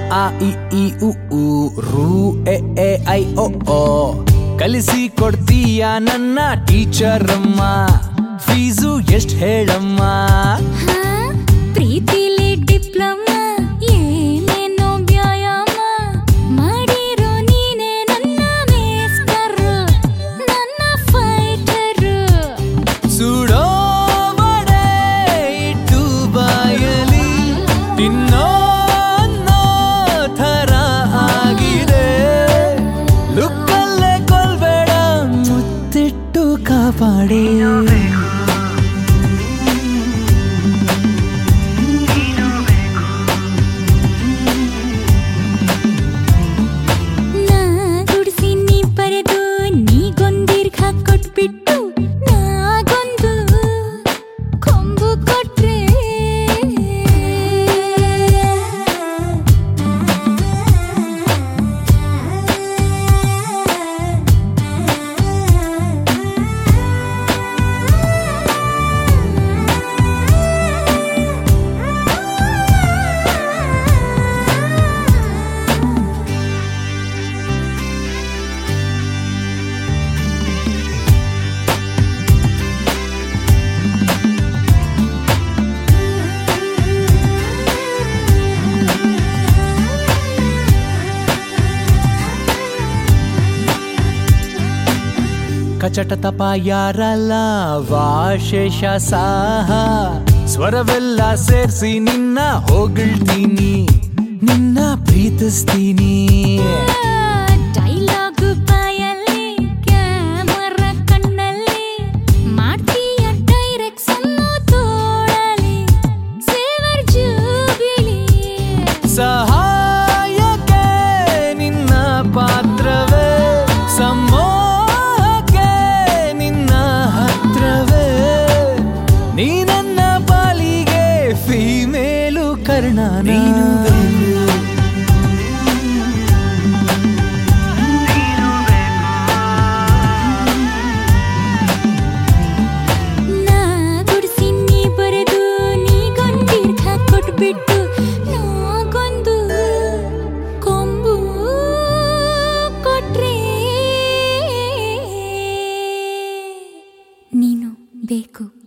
ಆ ಇ ಈ ಉ ಊ ರು ಎ ಎ ಐ ಒ ಓ ಕಲಿಸಿ ಕೊಡ್ತೀಯ ನನ್ನ ಟೀಚರ್ ಅಮ್ಮ ಫೀಸು ಎಷ್ಟ್ ಹೇಳಮ್ಮ ಹಾ, ಪ್ರೀತಿಲಿ ಡಿಪ್ಲೊಮಾ ಏನೇನೋ ವ್ಯಾಯಾಮ ಮಾಡಿರೋ ನೀನೆ ನನ್ನ ಮೇಸ್ಟರ್ ನನ್ನ ಫೈಟರ್ ಸುಡೋ ವಡೆ ಇಟ್ಟು ಬಾಯಲಿ ತಿನ್ನೋ ಅನ್ನೋ ಥರ ಆಗಿದೆ ಲುಕ್ಕಲ್ಲೇ ಕೊಲ್ಬೇಡ ಮುತ್ತಿಟ್ಟು ಕಾಪಾಡಿ ನಾ ಗುಡಿಸಿ ನೀ ಬರೆದು ನೀಗೊಂದೀರ್ಘ ಕೊಟ್ಬಿಟ್ಟು ನಾಗೊಂದು ಕೊಂಬು ಕೊಟ್ರೆ ಕಚಟ ತಪ ಯಾರಲ್ಲ ವಾಶೇಷ ಸಾಹ ಸ್ವರವೆಲ್ಲ ಸೇರ್ಸಿ ನಿನ್ನ ಹೊಗಳ್ತೀನಿ ನಿನ್ನ ಪ್ರೀತಿಸ್ತೀನಿ ಡೈಲಾಗು ಬಾಯಲ್ಲಿ ಕ್ಯಾಮರಾ ಕಣ್ಣಲ್ಲಿ ಮಾಡ್ತೀಯ ಡೈರೆಕ್ಷನ್ ತೋಳಲಿ ಸೇವರ್ ಜೂಬಿಲಿ ಸಹಾಯಕ್ಕೆ ನಿನ್ನ ಪಾತ್ರವೇ ಸಮೋಹಕ್ಕೆ ನಿನ್ನ ಹತ್ರವೇ ನೀ ನನ್ನ ಪಾಲಿಗೆ ಫೀಮೇಲು ಕರ್ಣ ನೀನು ನಾ ಗುಡಿಸಿ ನೀ ಬರೆದು ನೀಗೊಂದೀರ್ಘ ಕೊಟ್ಬಿಟ್ಟು ನಾಗೊಂದು ಕೊಂಬು ಕೊಟ್ರೆ ನೀನು ಬೇಕು